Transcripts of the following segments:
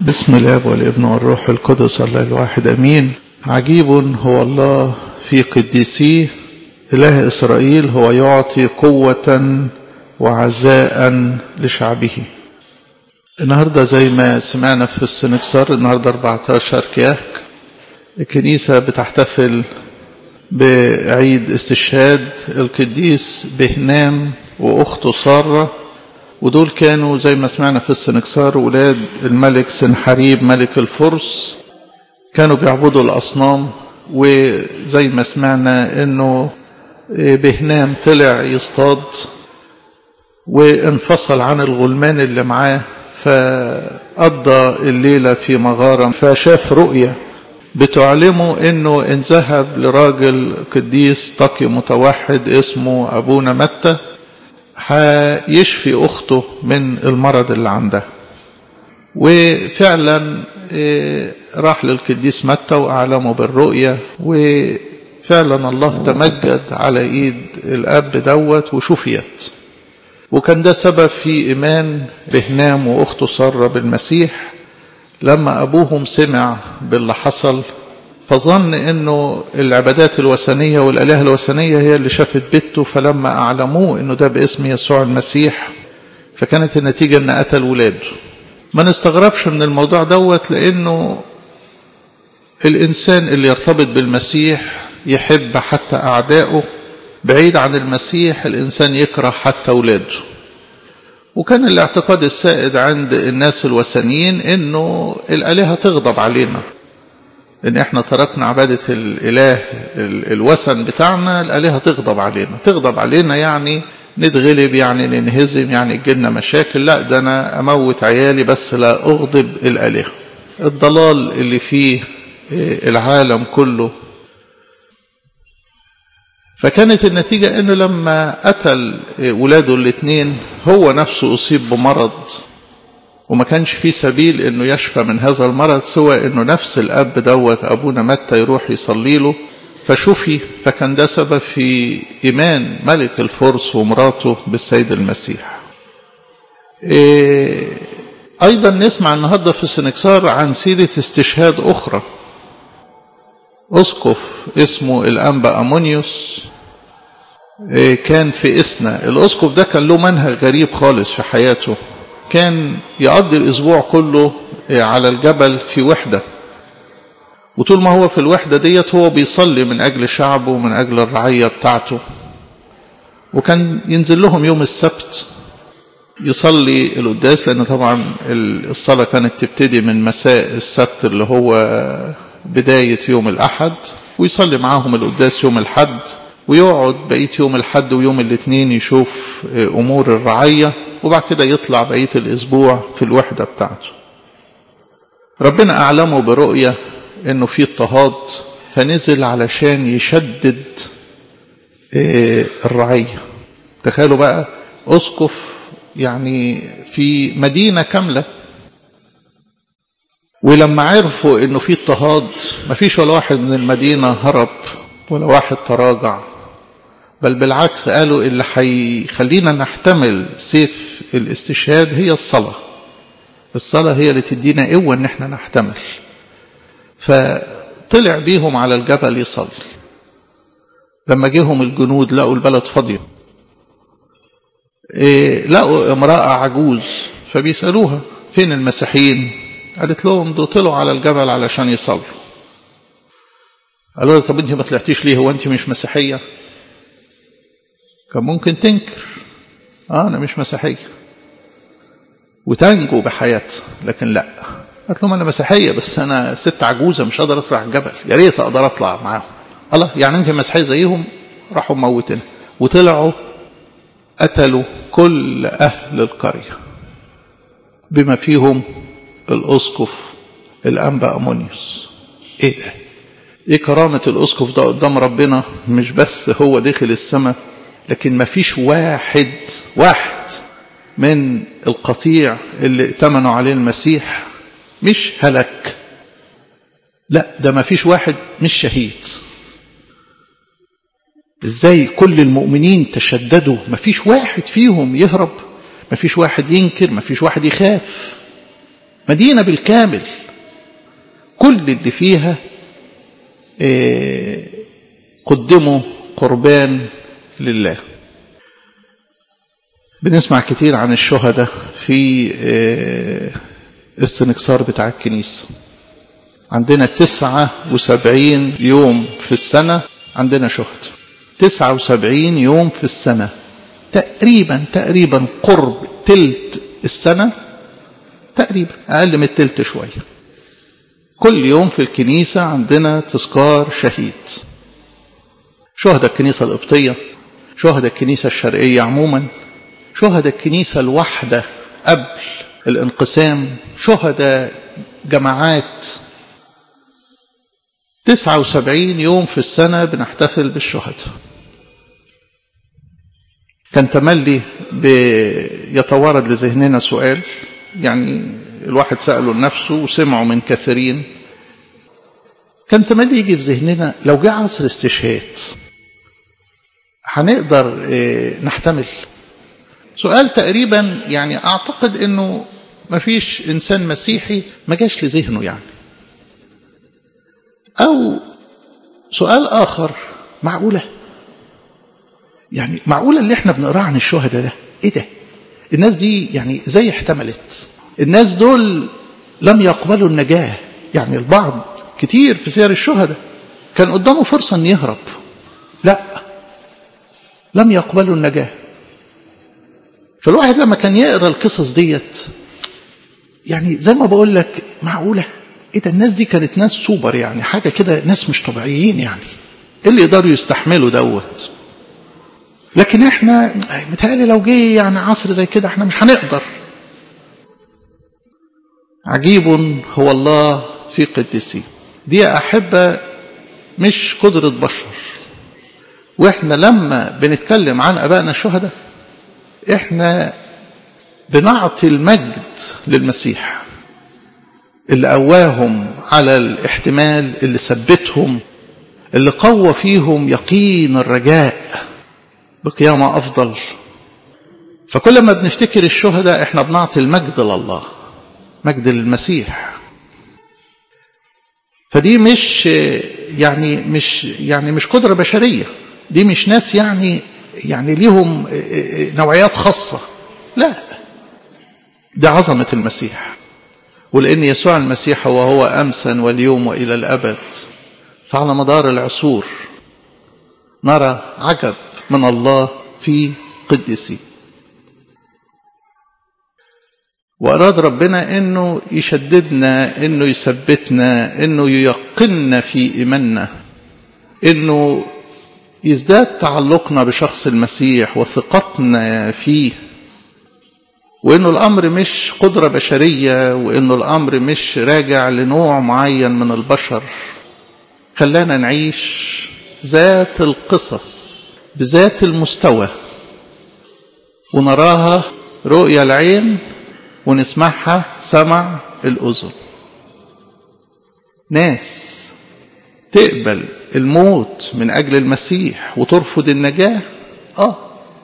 بسم الاب والابن والروح القدس الله الواحد امين عجيب هو الله في قديسيه اله اسرائيل هو يعطي قوه وعزاء لشعبه النهارده زي ما سمعنا في السنكسار النهارده 14 كياك الكنيسه بتحتفل بعيد استشهاد القديس بهنام واخته ساره ودول كانوا زي ما سمعنا في السنكسار ولاد الملك سنحريب ملك الفرس كانوا بيعبدوا الأصنام وزي ما سمعنا انه بهنام طلع يصطاد وانفصل عن الغلمان اللي معاه فقضى الليلة في مغارة فشاف رؤية بتعلمه انه ان ذهب لراجل قديس تقي متوحد اسمه ابونا متى هيشفي اخته من المرض اللي عندها وفعلا راح للقديس متى واعلمه بالرؤية وفعلا الله تمجد على ايد الاب دوت وشفيت وكان ده سبب في ايمان بهنام واخته ساره بالمسيح لما ابوهم سمع باللي حصل فظن انه العبادات الوثنيه والالهه الوثنيه هي اللي شافت بيته فلما اعلموه انه ده باسم يسوع المسيح فكانت النتيجه ان قتل ولاده ما نستغربش من الموضوع دوت لانه الانسان اللي يرتبط بالمسيح يحب حتى اعدائه بعيد عن المسيح الانسان يكره حتى اولاده وكان الاعتقاد السائد عند الناس الوثنيين انه الالهه تغضب علينا ان احنا تركنا عبادة الاله الوثن بتاعنا الالهة تغضب علينا تغضب علينا يعني نتغلب يعني ننهزم يعني تجيلنا مشاكل لا ده انا اموت عيالي بس لا اغضب الالهة الضلال اللي فيه العالم كله فكانت النتيجة انه لما قتل ولاده الاثنين هو نفسه اصيب بمرض وما كانش في سبيل انه يشفى من هذا المرض سوى انه نفس الاب دوت ابونا متى يروح يصلي له فشفي فكان ده سبب في ايمان ملك الفرس ومراته بالسيد المسيح إيه ايضا نسمع النهارده في السنكسار عن سيره استشهاد اخرى اسقف اسمه الانبا امونيوس إيه كان في اسنا الاسقف ده كان له منهج غريب خالص في حياته كان يقضي الأسبوع كله على الجبل في وحدة وطول ما هو في الوحدة ديت هو بيصلي من أجل شعبه ومن أجل الرعية بتاعته وكان ينزل لهم يوم السبت يصلي القداس لأن طبعا الصلاة كانت تبتدي من مساء السبت اللي هو بداية يوم الأحد ويصلي معاهم القداس يوم الحد ويقعد بقية يوم الحد ويوم الاثنين يشوف أمور الرعية وبعد كده يطلع بقية الأسبوع في الوحدة بتاعته ربنا أعلمه برؤية أنه في اضطهاد فنزل علشان يشدد الرعية تخيلوا بقى أسقف يعني في مدينة كاملة ولما عرفوا انه في اضطهاد مفيش ولا واحد من المدينة هرب ولا واحد تراجع بل بالعكس قالوا اللي هيخلينا نحتمل سيف الاستشهاد هي الصلاة الصلاة هي اللي تدينا قوة ان احنا نحتمل فطلع بيهم على الجبل يصلي لما جيهم الجنود لقوا البلد فاضية إيه لقوا امرأة عجوز فبيسألوها فين المسيحيين قالت لهم دول طلعوا على الجبل علشان يصلوا قالوا لها طب انت ما طلعتيش ليه هو انت مش مسيحيه كان ممكن تنكر اه انا مش مسيحيه وتنجو بحياتها لكن لا قالت لهم انا مسيحيه بس انا ست عجوزه مش قادر اطلع الجبل يا ريت اقدر اطلع معاهم الله يعني انت مسيحيه زيهم راحوا موتنا وطلعوا قتلوا كل اهل القريه بما فيهم الاسقف الانبا امونيوس ايه ده ايه كرامة الاسقف ده قدام ربنا مش بس هو دخل السماء لكن ما فيش واحد واحد من القطيع اللي ائتمنوا عليه المسيح مش هلك لا ده ما فيش واحد مش شهيد ازاي كل المؤمنين تشددوا ما فيش واحد فيهم يهرب ما فيش واحد ينكر ما فيش واحد يخاف مدينة بالكامل كل اللي فيها قدموا قربان لله بنسمع كتير عن الشهداء في السنكسار بتاع الكنيسة عندنا تسعة وسبعين يوم في السنة عندنا شهداء تسعة وسبعين يوم في السنة تقريبا تقريبا قرب تلت السنة تقريبا أقل من التلت شوية كل يوم في الكنيسة عندنا تذكار شهيد شهداء الكنيسة القبطية شهداء الكنيسة الشرقية عموما شهداء الكنيسة الوحدة قبل الانقسام شهداء جماعات تسعة وسبعين يوم في السنة بنحتفل بالشهداء كان تملي يتوارد لذهننا سؤال يعني الواحد سأله لنفسه وسمعه من كثيرين كان تملي يجي في ذهننا لو جاء عصر استشهاد هنقدر نحتمل سؤال تقريبا يعني اعتقد انه ما فيش انسان مسيحي ما جاش لذهنه يعني او سؤال اخر معقوله يعني معقوله اللي احنا بنقراه عن الشهداء ده ايه ده الناس دي يعني زي احتملت الناس دول لم يقبلوا النجاه يعني البعض كتير في سير الشهداء كان قدامه فرصه ان يهرب لا لم يقبلوا النجاه فالواحد لما كان يقرا القصص ديت يعني زي ما بقول لك معقوله ايه ده الناس دي كانت ناس سوبر يعني حاجه كده ناس مش طبيعيين يعني ايه اللي يقدروا يستحملوا دوت لكن احنا متهيألي لو جه يعني عصر زي كده احنا مش هنقدر عجيب هو الله في قدسه دي أحبة مش قدرة بشر واحنا لما بنتكلم عن أبائنا الشهداء احنا بنعطي المجد للمسيح اللي قواهم على الاحتمال اللي ثبتهم اللي قوى فيهم يقين الرجاء بقيامة أفضل فكل ما بنفتكر الشهداء احنا بنعطي المجد لله مجد للمسيح فدي مش يعني مش يعني مش قدرة بشرية دي مش ناس يعني يعني ليهم نوعيات خاصة لا دي عظمة المسيح ولأن يسوع المسيح هو هو أمسا واليوم وإلى الأبد فعلى مدار العصور نرى عجب من الله في قدسي وأراد ربنا أنه يشددنا أنه يثبتنا أنه ييقنا في إيماننا أنه يزداد تعلقنا بشخص المسيح وثقتنا فيه وأنه الأمر مش قدرة بشرية وأنه الأمر مش راجع لنوع معين من البشر خلانا نعيش ذات القصص بذات المستوى ونراها رؤيا العين ونسمعها سمع الأذن ناس تقبل الموت من أجل المسيح وترفض النجاة آه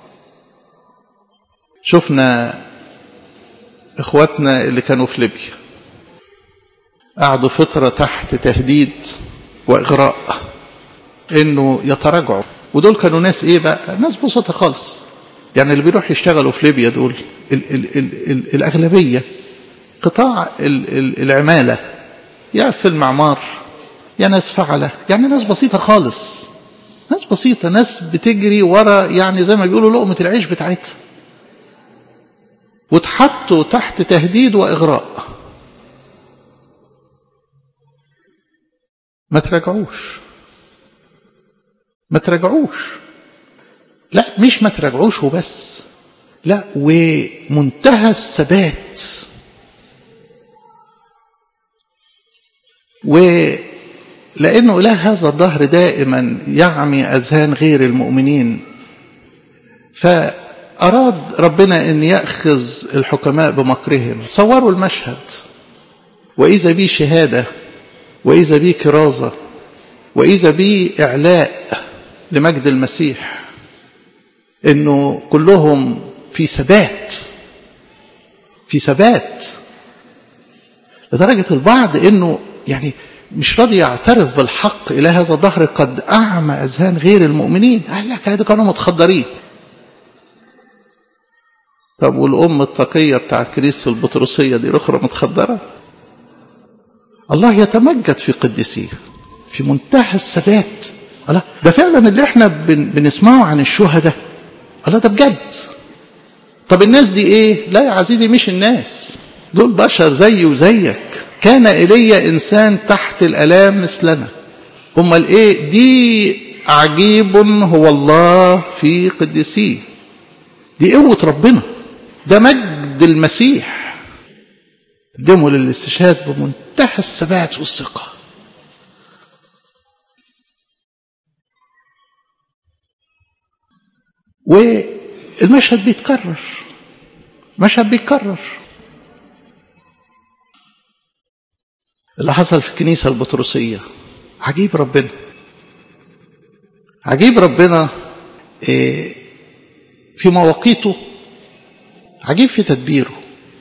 شفنا إخواتنا اللي كانوا في ليبيا قعدوا فترة تحت تهديد وإغراء إنه يتراجعوا ودول كانوا ناس إيه بقى ناس بسيطة خالص يعني اللي بيروح يشتغلوا في ليبيا دول ال ال ال ال الأغلبية قطاع ال ال العمالة يا في المعمار يا ناس فعلة يعني ناس بسيطة خالص ناس بسيطة ناس بتجري ورا يعني زي ما بيقولوا لقمة العيش بتاعتها واتحطوا تحت تهديد وإغراء ما تراجعوش ما تراجعوش لا مش ما تراجعوش وبس لا ومنتهى الثبات ولأنه إله هذا الظهر دائما يعمي أذهان غير المؤمنين فأراد ربنا أن يأخذ الحكماء بمكرهم صوروا المشهد وإذا بي شهادة وإذا بي كرازة وإذا بي إعلاء لمجد المسيح انه كلهم في ثبات في ثبات لدرجة البعض انه يعني مش راضي يعترف بالحق الى هذا الظهر قد اعمى اذهان غير المؤمنين قال لك هذا كانوا متخدرين طب والام التقيه بتاعت كنيسه البطرسيه دي الاخرى متخدره الله يتمجد في قديسيه في منتهى الثبات الله ده فعلا اللي احنا بن بنسمعه عن الشهداء الله ده بجد طب الناس دي ايه لا يا عزيزي مش الناس دول بشر زي وزيك كان ايليا انسان تحت الالام مثلنا امال ايه دي عجيب هو الله في قديسيه دي قوه ربنا ده مجد المسيح قدمه للاستشهاد بمنتهى الثبات والثقه والمشهد بيتكرر مشهد بيتكرر اللي حصل في الكنيسة البطرسية عجيب ربنا عجيب ربنا في مواقيته عجيب في تدبيره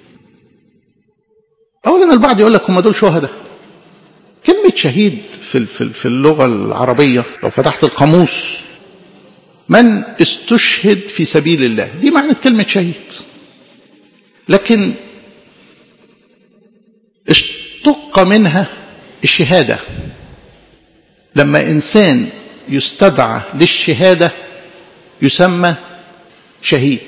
أولا البعض يقول لك هم دول شهداء كلمة شهيد في في اللغة العربية لو فتحت القاموس من استشهد في سبيل الله دي معنى كلمة شهيد لكن اشتق منها الشهادة لما إنسان يستدعى للشهادة يسمى شهيد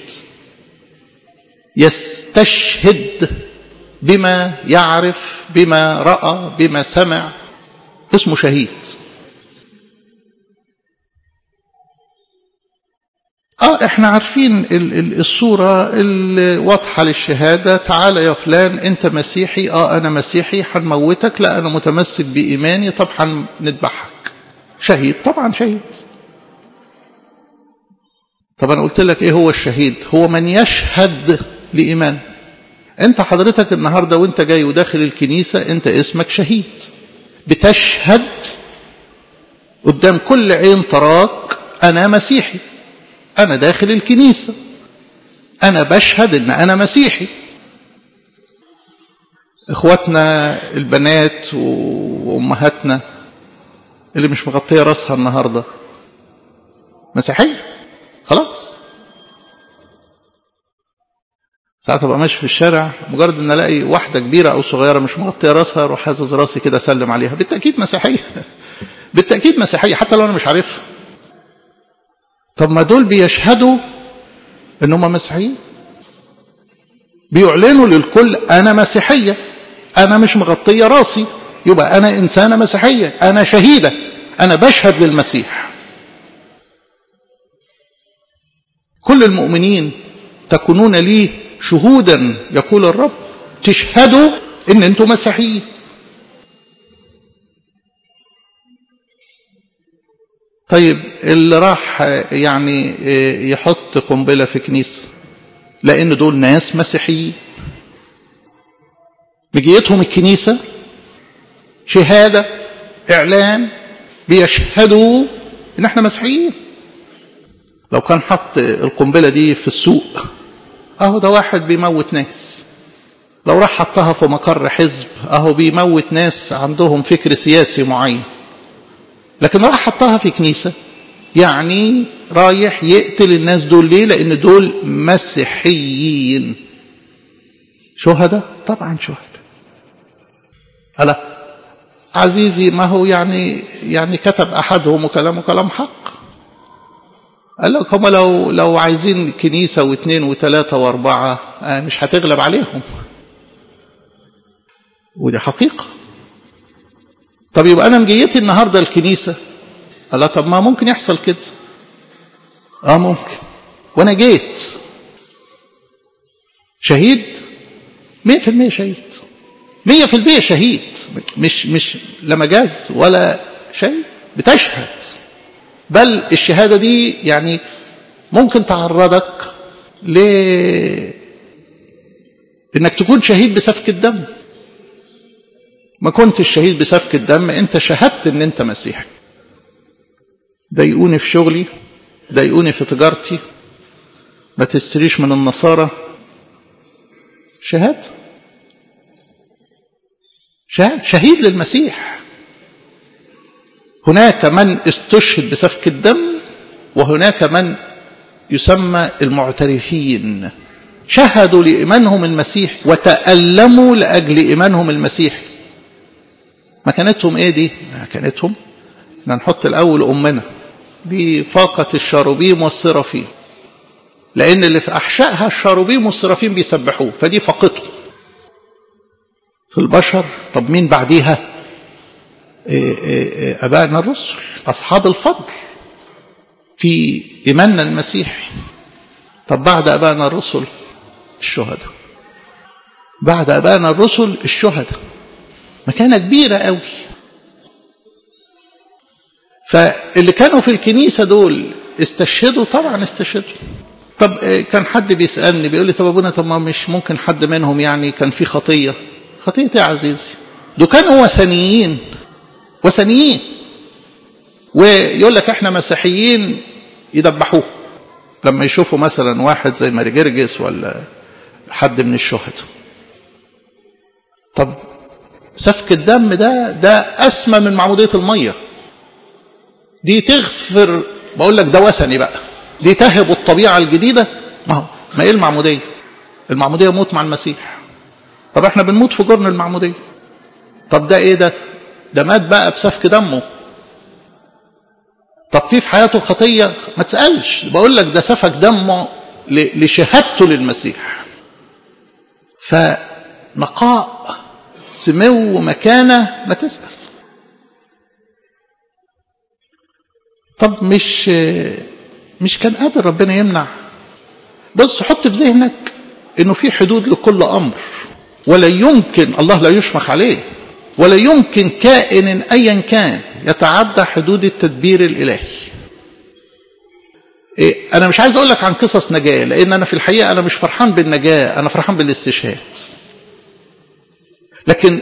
يستشهد بما يعرف بما رأى بما سمع اسمه شهيد اه احنا عارفين الصورة الواضحة للشهادة تعال يا فلان انت مسيحي اه انا مسيحي هنموتك لا انا متمسك بايماني طب هنذبحك شهيد طبعا شهيد طب انا قلت لك ايه هو الشهيد هو من يشهد لايمان انت حضرتك النهاردة وانت جاي وداخل الكنيسة انت اسمك شهيد بتشهد قدام كل عين تراك انا مسيحي أنا داخل الكنيسة أنا بشهد إن أنا مسيحي إخواتنا البنات وأمهاتنا اللي مش مغطية راسها النهاردة مسيحية خلاص ساعات ابقى ماشي في الشارع مجرد ان الاقي واحده كبيره او صغيره مش مغطيه راسها اروح حاسس راسي كده اسلم عليها بالتاكيد مسيحيه بالتاكيد مسيحيه حتى لو انا مش عارفها طب ما دول بيشهدوا ان هم مسيحيين بيعلنوا للكل انا مسيحيه انا مش مغطيه راسي يبقى انا انسانه مسيحيه انا شهيده انا بشهد للمسيح كل المؤمنين تكونون لي شهودا يقول الرب تشهدوا ان انتم مسيحيين طيب اللي راح يعني يحط قنبله في كنيسه لان دول ناس مسيحيين مجيتهم الكنيسه شهاده اعلان بيشهدوا ان احنا مسيحيين لو كان حط القنبله دي في السوق اهو ده واحد بيموت ناس لو راح حطها في مقر حزب اهو بيموت ناس عندهم فكر سياسي معين لكن راح حطها في كنيسة يعني رايح يقتل الناس دول ليه لان دول مسيحيين شهداء طبعا شهداء هلا عزيزي ما هو يعني يعني كتب احدهم وكلامه كلام حق قال لك هم لو لو عايزين كنيسة واثنين وثلاثة واربعة مش هتغلب عليهم ودي حقيقة طب يبقى أنا مجيتي النهاردة الكنيسة قال طب ما ممكن يحصل كده اه ممكن وانا جيت شهيد مية في المية شهيد مية في المية شهيد مش مش لا مجاز ولا شيء بتشهد بل الشهادة دي يعني ممكن تعرضك ل انك تكون شهيد بسفك الدم ما كنتش شهيد بسفك الدم انت شهدت ان انت مسيحي ضايقوني في شغلي ضايقوني في تجارتي ما تشتريش من النصارى شهادة شهيد للمسيح هناك من استشهد بسفك الدم وهناك من يسمى المعترفين شهدوا لإيمانهم المسيح وتألموا لأجل إيمانهم المسيح مكانتهم إيه دي؟ مكانتهم نحط الأول أمنا دي فاقة الشاروبيم والصرافيم لأن اللي في أحشائها الشاروبيم والصرافيم بيسبحوه فدي فاقته في البشر طب مين بعديها إيه إيه أبائنا الرسل أصحاب الفضل في إيماننا المسيحي طب بعد أبائنا الرسل الشهداء بعد أبائنا الرسل الشهداء مكانة كبيرة قوي فاللي كانوا في الكنيسة دول استشهدوا طبعا استشهدوا طب كان حد بيسألني بيقول لي طب أبونا طب ما مش ممكن حد منهم يعني كان في خطية خطية يا عزيزي دول كانوا وثنيين وثنيين ويقول لك احنا مسيحيين يدبحوه لما يشوفوا مثلا واحد زي ماري جرجس ولا حد من الشهداء طب سفك الدم ده ده أسمى من معمودية المية دي تغفر بقول لك ده وثني بقى دي تهب الطبيعة الجديدة ما هو ما ايه المعمودية المعمودية موت مع المسيح طب احنا بنموت في جرن المعمودية طب ده ايه ده ده مات بقى بسفك دمه طب في في حياته خطية ما تسألش بقول لك ده سفك دمه لشهادته للمسيح فنقاء سمو ومكانة ما تسأل طب مش مش كان قادر ربنا يمنع بص حط في ذهنك انه في حدود لكل امر ولا يمكن الله لا يشمخ عليه ولا يمكن كائن ايا كان يتعدى حدود التدبير الالهي إيه انا مش عايز اقول لك عن قصص نجاه لان انا في الحقيقه انا مش فرحان بالنجاه انا فرحان بالاستشهاد لكن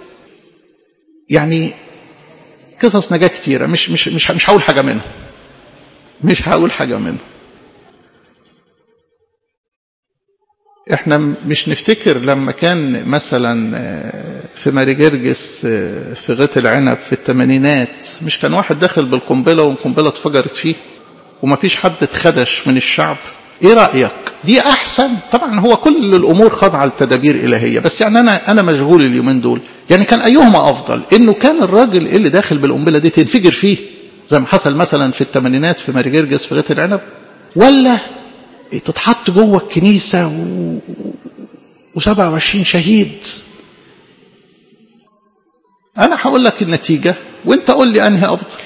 يعني قصص نجاه كتيره مش مش مش مش هقول حاجه منهم مش هقول حاجه منهم احنا مش نفتكر لما كان مثلا في ماري جرجس في غيط العنب في الثمانينات مش كان واحد داخل بالقنبله والقنبله اتفجرت فيه وما فيش حد اتخدش من الشعب ايه رايك دي احسن طبعا هو كل الامور خاضعه لتدابير الهيه بس يعني انا انا مشغول اليومين دول يعني كان ايهما افضل انه كان الراجل اللي داخل بالقنبله دي تنفجر فيه زي ما حصل مثلا في الثمانينات في ماري جرجس في غيط العنب ولا تتحط جوه الكنيسة و... و27 شهيد أنا هقول لك النتيجة وأنت قول لي أنهي أفضل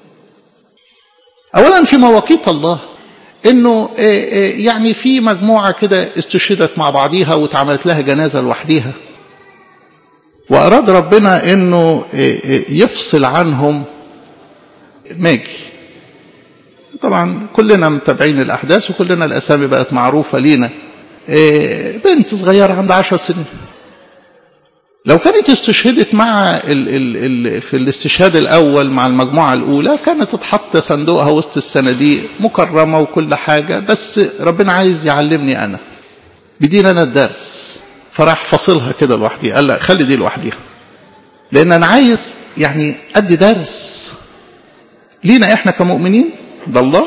أولا في مواقيت الله إنه يعني في مجموعة كده استشهدت مع بعضيها واتعملت لها جنازة لوحديها وأراد ربنا إنه يفصل عنهم ماجي طبعا كلنا متابعين الأحداث وكلنا الأسامي بقت معروفة لينا إيه بنت صغيرة عندها عشر سنين لو كانت استشهدت مع ال ال ال في الاستشهاد الأول مع المجموعة الأولى كانت تتحط صندوقها وسط الصناديق مكرمة وكل حاجة بس ربنا عايز يعلمني أنا بدين أنا الدرس فراح فصلها كده لوحديها قال لا خلي دي لوحديها لأن أنا عايز يعني أدي درس لينا إحنا كمؤمنين ده الله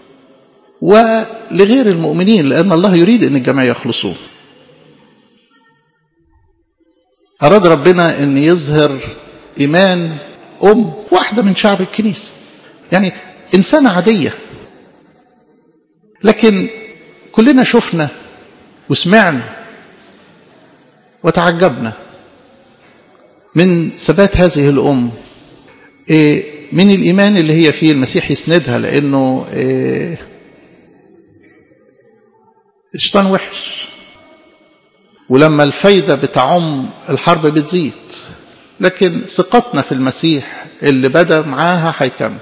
ولغير المؤمنين لأن الله يريد أن الجميع يخلصون أراد ربنا أن يظهر إيمان أم واحدة من شعب الكنيسة يعني إنسانة عادية لكن كلنا شفنا وسمعنا وتعجبنا من ثبات هذه الأم إيه من الإيمان اللي هي فيه المسيح يسندها لأنه إيه الشيطان وحش ولما الفايدة بتعم الحرب بتزيد لكن ثقتنا في المسيح اللي بدأ معاها هيكمل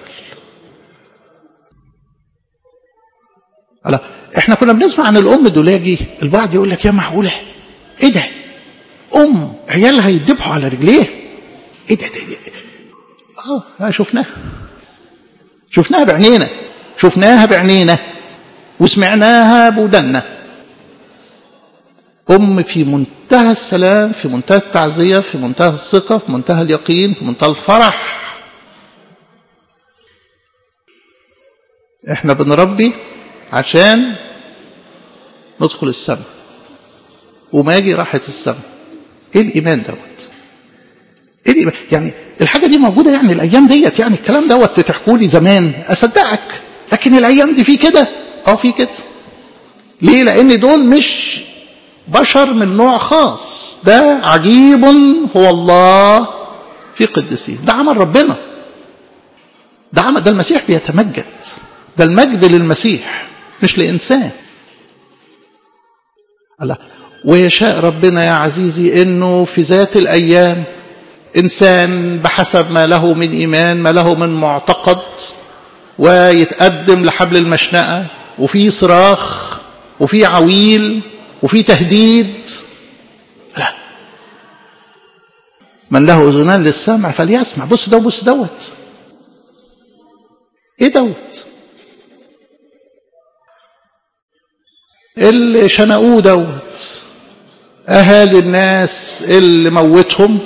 لا احنا كنا بنسمع عن الام دولاجي البعض يقول لك يا معقوله ايه ده ام عيالها يدبحوا على رجليه ايه ده, ده, ده. اه شفناها شفناها بعينينا شفناها بعينينا وسمعناها بودنا أم في منتهى السلام في منتهى التعزية في منتهى الثقة في منتهى اليقين في منتهى الفرح احنا بنربي عشان ندخل السماء وما يجي راحة السماء ايه الايمان دوت ايه الإيمان؟ يعني الحاجة دي موجودة يعني الايام ديت يعني الكلام دوت تحكوا لي زمان اصدقك لكن الايام دي في كده اه في كده ليه لان دول مش بشر من نوع خاص ده عجيب هو الله في قدسين ده عمل ربنا ده عمل ده المسيح بيتمجد ده المجد للمسيح مش لإنسان الله ويشاء ربنا يا عزيزي انه في ذات الايام انسان بحسب ما له من ايمان ما له من معتقد ويتقدم لحبل المشنقه وفي صراخ وفي عويل وفي تهديد لا من له اذنان للسمع فليسمع بص ده وبص دوت ايه دوت اللي شنقوه دوت اهالي الناس اللي موتهم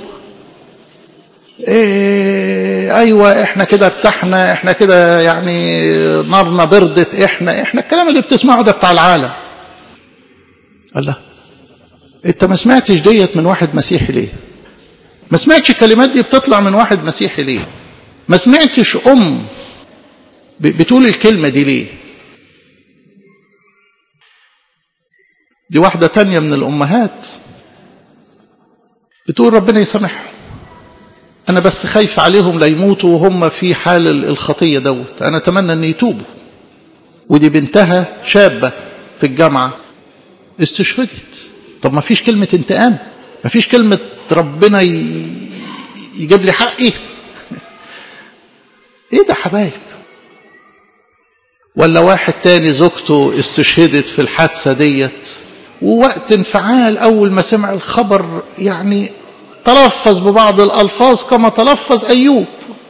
إيه ايوه احنا كده ارتحنا احنا كده يعني نارنا بردت احنا احنا الكلام اللي بتسمعه ده بتاع العالم الله انت ما سمعتش ديت من واحد مسيحي ليه ما سمعتش الكلمات دي بتطلع من واحد مسيحي ليه ما سمعتش ام بتقول الكلمه دي ليه دي واحدة تانية من الأمهات بتقول ربنا يسامحهم أنا بس خايف عليهم لا يموتوا وهم في حال الخطية دوت أنا أتمنى أن يتوبوا ودي بنتها شابة في الجامعة استشهدت طب ما فيش كلمة انتقام ما فيش كلمة ربنا يجيب لي حقي ايه ده حبايب ولا واحد تاني زوجته استشهدت في الحادثة ديت ووقت انفعال أول ما سمع الخبر يعني تلفظ ببعض الألفاظ كما تلفظ أيوب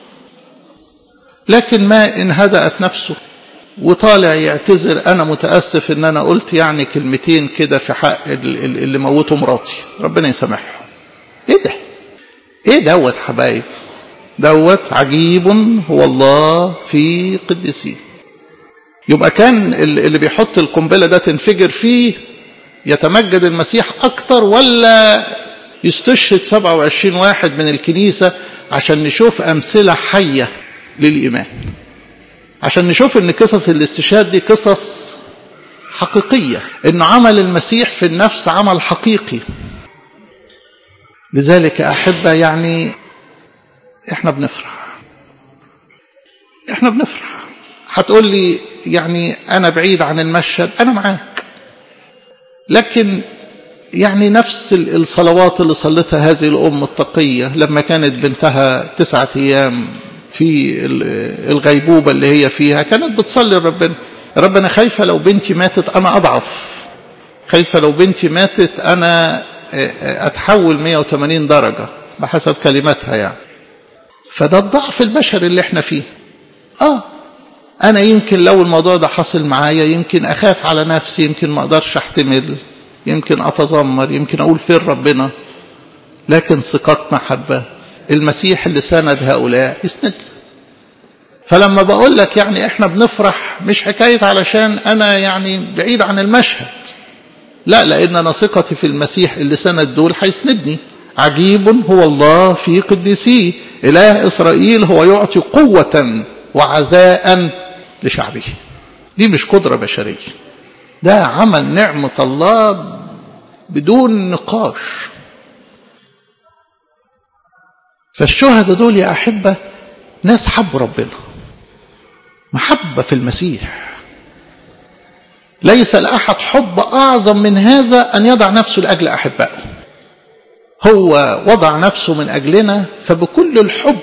لكن ما إن هدأت نفسه وطالع يعتذر أنا متأسف إن أنا قلت يعني كلمتين كده في حق اللي موتوا مراتي ربنا يسامحهم إيه ده إيه دوت حبايب دوت عجيب هو الله في قدسيه يبقى كان اللي بيحط القنبله ده تنفجر فيه يتمجد المسيح اكتر ولا يستشهد 27 واحد من الكنيسه عشان نشوف امثله حيه للايمان عشان نشوف ان قصص الاستشهاد دي قصص حقيقيه ان عمل المسيح في النفس عمل حقيقي لذلك احبه يعني احنا بنفرح احنا بنفرح هتقول لي يعني أنا بعيد عن المشهد أنا معاك لكن يعني نفس الصلوات اللي صلتها هذه الأم التقية لما كانت بنتها تسعة أيام في الغيبوبة اللي هي فيها كانت بتصلي لربنا ربنا خايفة لو بنتي ماتت أنا أضعف خايفة لو بنتي ماتت أنا أتحول 180 درجة بحسب كلماتها يعني فده الضعف البشري اللي احنا فيه اه انا يمكن لو الموضوع ده حصل معايا يمكن اخاف على نفسي يمكن ما اقدرش احتمل يمكن اتذمر يمكن اقول فين ربنا لكن ثقة محبة المسيح اللي سند هؤلاء يسند فلما بقول لك يعني احنا بنفرح مش حكاية علشان انا يعني بعيد عن المشهد لا لان انا ثقتي في المسيح اللي سند دول هيسندني عجيب هو الله في قدسيه اله اسرائيل هو يعطي قوة وعذاء لشعبه دي مش قدرة بشرية ده عمل نعمة الله بدون نقاش فالشهداء دول يا أحبة ناس حبوا ربنا محبة في المسيح ليس لأحد حب أعظم من هذا أن يضع نفسه لأجل أحبائه هو وضع نفسه من أجلنا فبكل الحب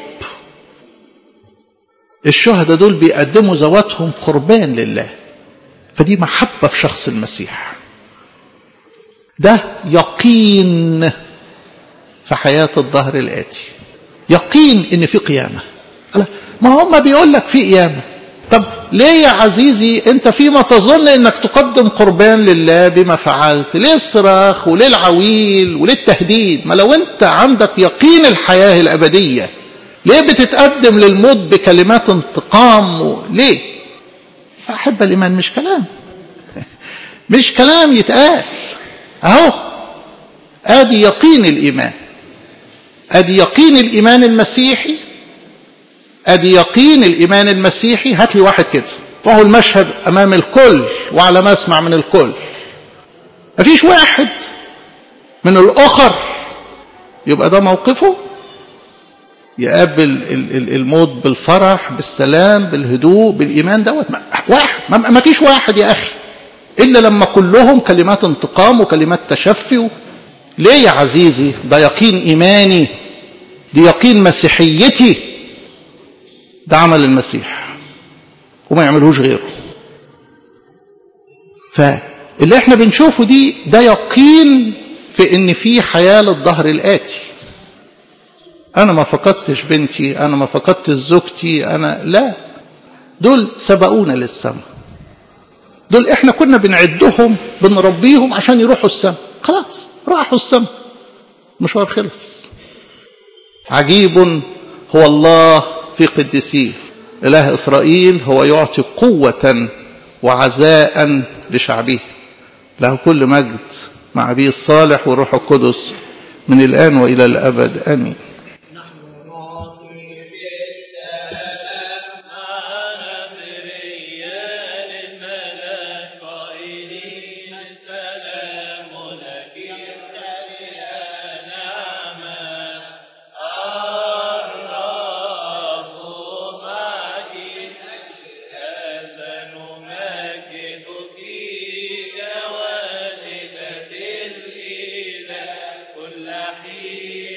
الشهداء دول بيقدموا ذواتهم قربان لله فدي محبة في شخص المسيح ده يقين في حياة الظهر الآتي يقين إن في قيامة ما هم بيقول لك في قيامة طب ليه يا عزيزي انت فيما تظن انك تقدم قربان لله بما فعلت ليه الصراخ وليه العويل وليه التهديد ما لو انت عندك يقين الحياة الابدية ليه بتتقدم للموت بكلمات انتقام و... ليه احب الايمان مش كلام مش كلام يتقال اهو ادي يقين الايمان ادي يقين الايمان المسيحي ادي يقين الايمان المسيحي هات لي واحد كده وهو المشهد امام الكل وعلى ما اسمع من الكل مفيش واحد من الاخر يبقى ده موقفه يقابل الموت بالفرح بالسلام بالهدوء بالايمان دوت واحد ما فيش واحد يا اخي الا لما كلهم كلمات انتقام وكلمات تشفي ليه يا عزيزي ده يقين ايماني دي يقين مسيحيتي ده عمل المسيح وما يعملهوش غيره فاللي احنا بنشوفه دي ده يقين في ان في حياة للظهر الآتي انا ما فقدتش بنتي انا ما فقدتش زوجتي انا لا دول سبقونا للسماء دول احنا كنا بنعدهم بنربيهم عشان يروحوا السماء خلاص راحوا السماء مشوار خلص عجيب هو الله في قدسيه إله إسرائيل هو يعطي قوة وعزاء لشعبه له كل مجد مع أبيه الصالح والروح القدس من الآن وإلى الأبد آمين كل حين